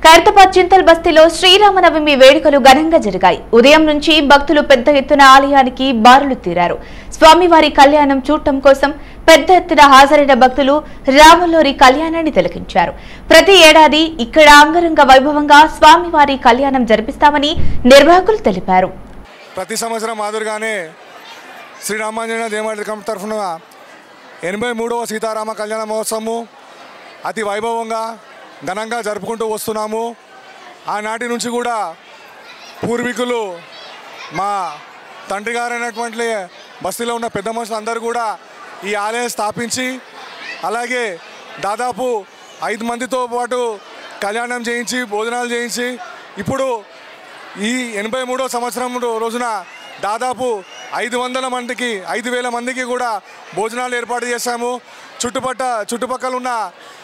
ఖైరతాబాద్ చింతల్ బస్తీలో శ్రీరామనవమి వేడుకలు ఘనంగా జరిగాయి ఉదయం నుంచి భక్తులు పెద్ద ఎత్తున ఆలయానికి బారులు తీరారు స్వామివారి కళ్యాణం చూడటం కోసం పెద్ద ఎత్తున హాజరైన భక్తులు రాములోరి కళ్యాణాన్ని తిలకించారు ప్రతి ఏడాది ఇక్కడ అంగరంగ వైభవంగా స్వామివారి కళ్యాణం జరిపిస్తామని నిర్వాహకులు తెలిపారు ప్రతి సంవత్సరం మాదిరిగానే శ్రీరామాంజనేయ దేవాలయ కమిటీ తరఫున ఎనభై మూడవ సీతారామ కళ్యాణ మహోత్సవము అతి వైభవంగా ఘనంగా జరుపుకుంటూ వస్తున్నాము ఆనాటి నుంచి కూడా పూర్వీకులు మా తండ్రి గారైనటువంటి బస్తీలో ఉన్న పెద్ద మనుషులు అందరూ కూడా ఈ ఆలయం స్థాపించి అలాగే దాదాపు ఐదు మందితో పాటు కళ్యాణం చేయించి భోజనాలు చేయించి ఇప్పుడు ఈ ఎనభై మూడో సంవత్సరం రోజున దాదాపు ఐదు వందల మందికి ఐదు వేల మందికి కూడా భోజనాలు ఏర్పాటు చేశాము చుట్టుపట్ట చుట్టుపక్కల ఉన్న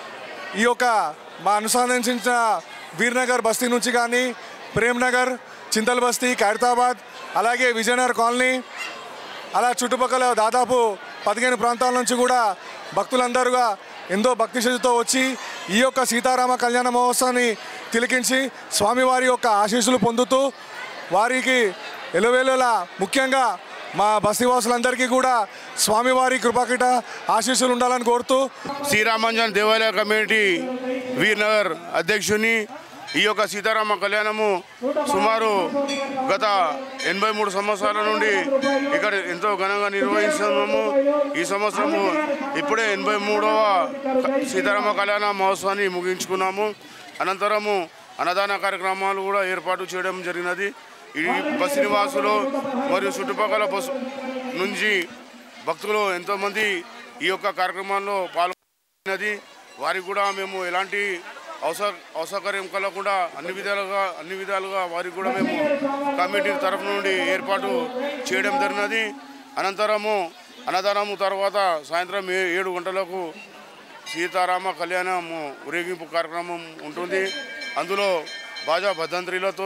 ఈ యొక్క మా అనుసంధానించిన వీర్నగర్ బస్తీ నుంచి కానీ ప్రేమ్నగర్ చింతల్ బస్తీ ఖైరతాబాద్ అలాగే విజయనగర్ కాలనీ అలా చుట్టుపక్కల దాదాపు పదిహేను ప్రాంతాల నుంచి కూడా భక్తులందరూగా ఎంతో భక్తి శ్రద్ధతో వచ్చి ఈ యొక్క సీతారామ కళ్యాణ మహోత్సవాన్ని తిలకించి స్వామివారి యొక్క ఆశీస్సులు పొందుతూ వారికి ఎలువేలులా ముఖ్యంగా మా బస్తీవాసులందరికీ కూడా స్వామివారి కృపకిట ఆశీస్సులు ఉండాలని కోరుతూ శ్రీరామాంజన్ దేవాలయ కమిటీ వీర్నగర్ అధ్యక్షుని ఈ యొక్క సీతారామ కళ్యాణము సుమారు గత ఎనభై మూడు సంవత్సరాల నుండి ఇక్కడ ఎంతో ఘనంగా నిర్వహిస్తున్నాము ఈ సంవత్సరము ఇప్పుడే ఎనభై మూడవ సీతారామ కళ్యాణ మహోత్సవాన్ని ముగించుకున్నాము అనంతరము అన్నదాన కార్యక్రమాలు కూడా ఏర్పాటు చేయడం జరిగినది ఈ బస్సు నివాసులు మరియు చుట్టుపక్కల బస్సు నుంచి భక్తులు ఎంతోమంది ఈ యొక్క కార్యక్రమాల్లో పాల్గొన్నది వారికి కూడా మేము ఎలాంటి అవసర అసౌకర్యం కలగకుండా అన్ని విధాలుగా అన్ని విధాలుగా వారికి కూడా మేము కమిటీ తరఫు నుండి ఏర్పాటు చేయడం జరిగినది అనంతరము అన్నదానము తర్వాత సాయంత్రం ఏ- ఏడు గంటలకు సీతారామ కళ్యాణము ఊరేగింపు కార్యక్రమం ఉంటుంది అందులో బాజా భద్రంత్రిలతో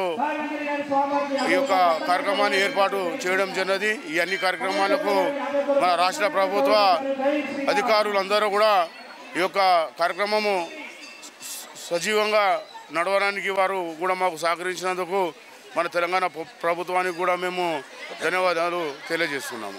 ఈ యొక్క కార్యక్రమాన్ని ఏర్పాటు చేయడం జరిగినది ఈ అన్ని కార్యక్రమాలకు మన రాష్ట్ర ప్రభుత్వ అధికారులందరూ కూడా ఈ యొక్క కార్యక్రమము స- సజీవంగా నడవడానికి వారు కూడా మాకు సహకరించినందుకు మన తెలంగాణ ప్ర- ప్రభుత్వానికి కూడా మేము ధన్యవాదాలు తెలియజేస్తున్నాము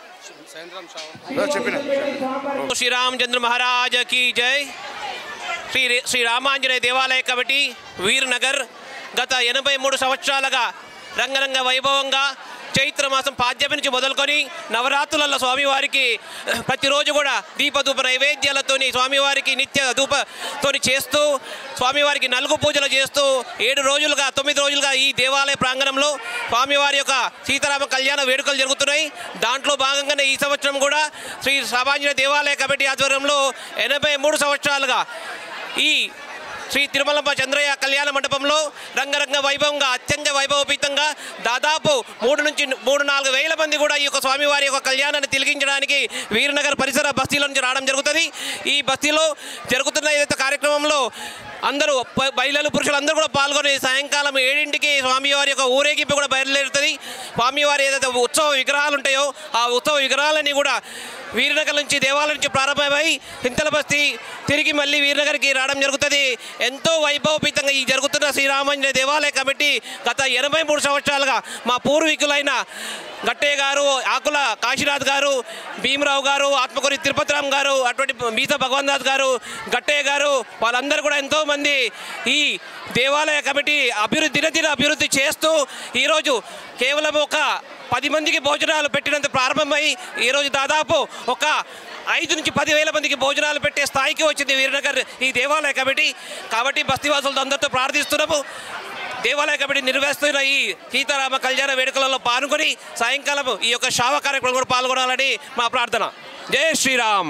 చెప్పిన శ్రీ రామచంద్ర మహారాజ్ की జై శ్రీ శ్రీ రామాంజనేయ దేవాలయ కమిటీ వీర్ నగర్ గత ఎనభై మూడు సంవత్సరాలుగా రంగరంగ వైభవంగా చైత్ర మాసం పాద్యమి నుంచి మొదలుకొని నవరాత్రులలో స్వామివారికి ప్రతిరోజు కూడా దీపధూప నైవేద్యాలతోని స్వామివారికి నిత్య ధూపతోని చేస్తూ స్వామివారికి నలుగు పూజలు చేస్తూ ఏడు రోజులుగా తొమ్మిది రోజులుగా ఈ దేవాలయ ప్రాంగణంలో స్వామివారి యొక్క సీతారామ కళ్యాణ వేడుకలు జరుగుతున్నాయి దాంట్లో భాగంగానే ఈ సంవత్సరం కూడా శ్రీ సామాన్య దేవాలయ కమిటీ ఆధ్వర్యంలో ఎనభై మూడు సంవత్సరాలుగా ఈ శ్రీ తిరుమలమ్మ చంద్రయ్య కళ్యాణ మండపంలో రంగరంగ వైభవంగా అత్యంత వైభవపీతంగా దాదాపు మూడు నుంచి మూడు నాలుగు వేల మంది కూడా ఈ యొక్క స్వామివారి యొక్క కళ్యాణాన్ని తిలకించడానికి వీరనగర్ పరిసర బస్తీల నుంచి రావడం జరుగుతుంది ఈ బస్తీలో జరుగుతున్న ఏదైతే కార్యక్రమంలో అందరూ ప- మహిళలు పురుషులు అందరూ కూడా పాల్గొని సాయంకాలం ఏడింటికి స్వామివారి యొక్క ఊరేగింపు కూడా బయలుదేరుతుంది స్వామివారి ఏదైతే ఉత్సవ విగ్రహాలు ఉంటాయో ఆ ఉత్సవ విగ్రహాలన్నీ కూడా వీరనగర్ నుంచి దేవాలయం నుంచి ప్రారంభమై చింతల బస్తీ తిరిగి మళ్ళీ వీరనగర్కి రావడం జరుగుతుంది ఎంతో వైభవపీతంగా ఈ జరుగుతున్న శ్రీరామంజన దేవాలయ కమిటీ గత ఎనభై మూడు సంవత్సరాలుగా మా పూర్వీకులైన గట్టయ్య గారు ఆకుల కాశీనాథ్ గారు భీమరావు గారు ఆత్మకూరి తిరుపతిరామ్ గారు అటువంటి మీత భగవంతనాథ్ గారు గట్టయ్య గారు వాళ్ళందరూ కూడా ఎంతో మంది ఈ దేవాలయ కమిటీ అభివృద్ధి దినదిన అభివృద్ధి చేస్తూ ఈరోజు కేవలం ఒక పది మందికి భోజనాలు పెట్టినంత ప్రారంభమై ఈరోజు దాదాపు ఒక ఐదు నుంచి పదివేల మందికి భోజనాలు పెట్టే స్థాయికి వచ్చింది వీరనగర్ ఈ దేవాలయ కమిటీ కాబట్టి బస్తీవాసులతో అందరితో ప్రార్థిస్తున్నాము దేవాలయ కమిటీ నిర్వహిస్తున్న ఈ సీతారామ కళ్యాణ వేడుకలలో పాల్గొని సాయంకాలం ఈ యొక్క శావ కార్యక్రమం కూడా పాల్గొనాలని మా ప్రార్థన జై శ్రీరామ్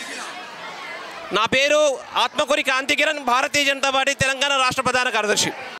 నా పేరు ఆత్మకూరి కాంతికిరణ్ భారతీయ జనతా పార్టీ తెలంగాణ రాష్ట్ర ప్రధాన కార్యదర్శి